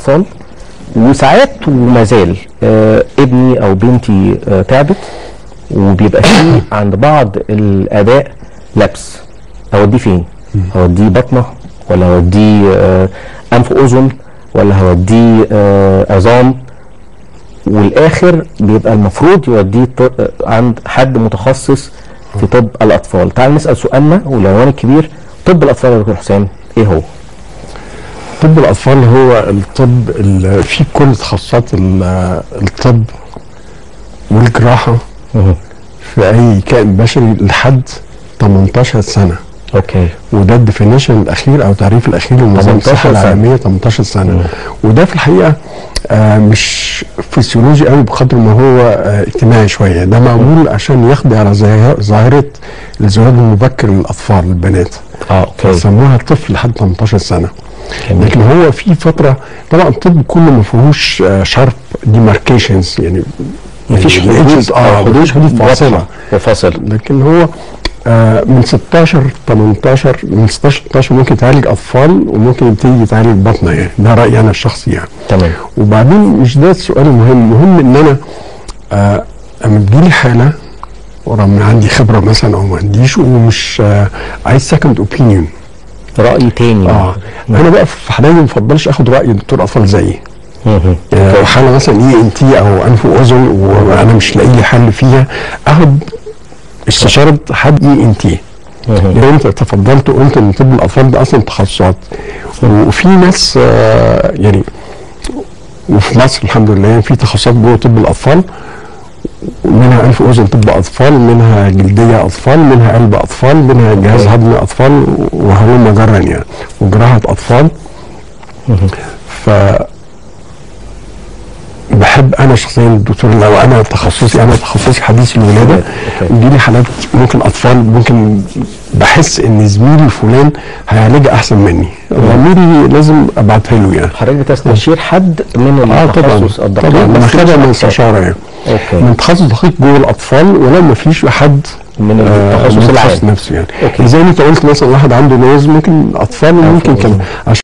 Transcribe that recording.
الاطفال وساعات وما زال آه ابني او بنتي آه تعبت وبيبقى فيه عند بعض الاباء لبس اوديه فين؟ اوديه بطنه ولا اوديه آه انف اذن ولا هوديه آه عظام والاخر بيبقى المفروض يوديه ط- عند حد متخصص في طب الاطفال تعال نسال سؤالنا والعنوان الكبير طب الاطفال يا دكتور حسام ايه هو؟ طب الاطفال هو الطب اللي فيه كل تخصصات ال- الطب والجراحه في اي كائن بشري لحد 18 سنه اوكي وده الديفينيشن الاخير او التعريف الاخير لنظام 18 الصحه سنة. العالميه 18 سنه وده في الحقيقه آه مش فسيولوجي قوي بقدر ما هو آه اجتماعي شويه ده معمول عشان يقضي على ظاهر- ظاهره الزواج المبكر للاطفال البنات اه اوكي فسموها طفل لحد 18 سنه جميل. لكن هو في فتره طبعا الطب كله ما فيهوش شارب ديماركيشنز يعني مفيش يعني حدود الإيدجز- اه حدود حدود فاصله واضحة وفاصل لكن هو آه من 16 18 من 16 18 ممكن تعالج اطفال وممكن يبتدي يتعالج بطنه يعني ده رايي انا الشخصي يعني تمام وبعدين مش ده السؤال المهم المهم ان انا آه اما تجيلي حاله ورغم ان عندي خبره مثلا او ما عنديش ومش آه عايز سكند اوبينيون راي تاني اه انا بقى في حالاتي ما بفضلش اخد راي دكتور اطفال زيي مهم. يعني لو حاله مثلا اي ان تي او انف واذن وانا مش لاقي لي حل فيها اخد استشاره حد اي ان تي مهم. لو انت تفضلت وقلت ان طب الاطفال ده اصلا تخصصات وفي ناس آه، يعني وفي مصر الحمد لله في تخصصات جوه طب الاطفال منها انف واذن طب اطفال منها جلديه اطفال منها قلب اطفال منها جهاز هضمي اطفال وهلم جرا يعني وجراحه اطفال ف بحب انا شخصيا الدكتور لو انا تخصصي انا تخصصي حديث الولاده أوكي. بيجي لي حالات ممكن اطفال ممكن بحس ان زميلي فلان هيعالجها احسن مني ضميري لازم ابعتها له يعني حضرتك بتستشير حد من اه طبعا التخصص الدقيق طبعا بس انا مش خدها من أكتر. استشاره يعني اوكي من تخصص دقيق جوه الاطفال ولو ما فيش حد من آه، التخصص من العام نفسه يعني أوكي. زي ما انت قلت مثلا واحد عنده نوز ممكن اطفال وممكن أوكي. كمان عشان